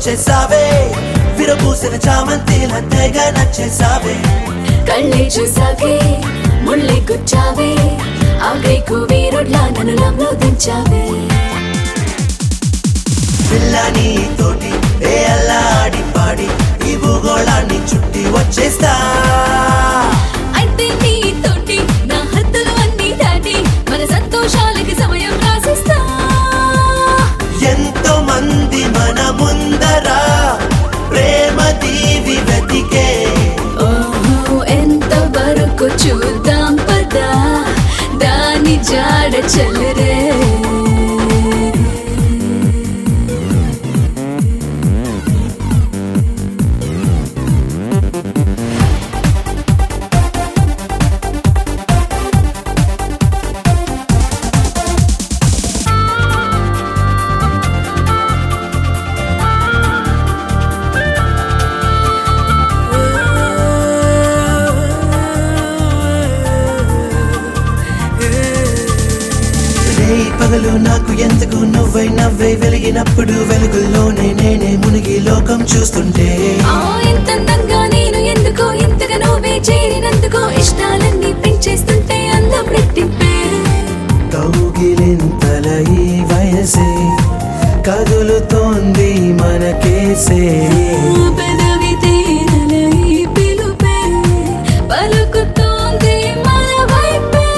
వచ్చేసావే విరబూసిన చామంతిల తెగ నచ్చేసావే కళ్ళే చూసాకే ముళ్ళే గుచ్చావే ఆగైకు వీరుడ్లా నన్ను లంలో దించావే పిల్లని తోటి ఏ అల్లాడి పాడి ఈ భూగోళాన్ని చుట్టి వచ్చేస్తా అయితే నీ తోటి నా హద్దులు అన్ని దాటి మన సంతోషాలకి సమయం రాసిస్తా ఎంతో మంది మన ముందర ప్రేమ దీవి వెతికే ఓహో ఎంత వరకు చూద్దాం పదా దాని జాడ చల్లరే రేయి పగలు నాకు ఎందుకు నువ్వై నవ్వై వెలిగినప్పుడు వెలుగుల్లోనే నేనే మునిగి లోకం చూస్తుంటే ఆ ఎంత అందంగా నేను ఎందుకో ఇంతగా నువ్వే చేరినందుకో ఇష్టాలన్నీ పెంచేస్తుంటే అందం రెట్టింపే కౌగిలింతల ఈ వయసే కదులుతోంది మనకేసే పెదవి తేనెల ఈ పిలుపే పలుకుతోంది మన వైపే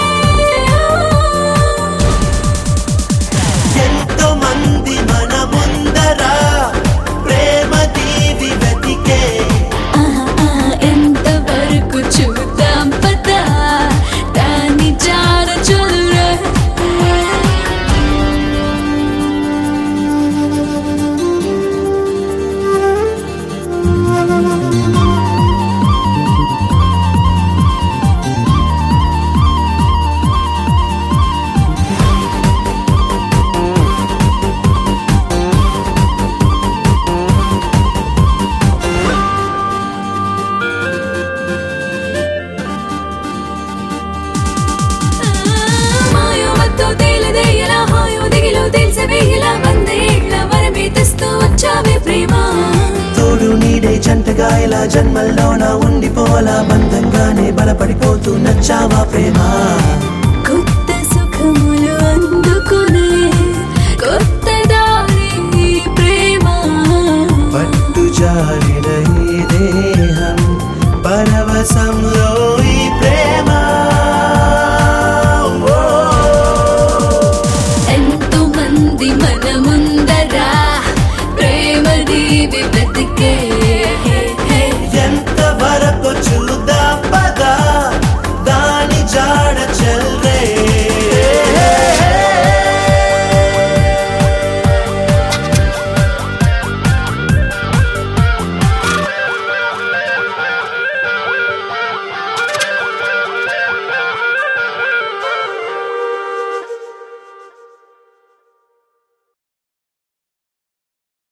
ఎంతో మంది మన ముందర ప్రేమ దీవి వెతికే ఆహా, ఆహా, ఎంత వరకు చూద్దాం పదా దాని జాడ చూడురా మాయో మత్తు తేలదే ఎలా హాయో దిగిలో తెలిసవే ఇలా వందేళ్ల వరమే తెస్తూ వచ్చావే ప్రేమ తోడు నీడే జంటగా ఇలా జన్మల్లోన ఉండిపోలా బంధంగానే బలపడిపోతూ నచ్చావా ప్రేమ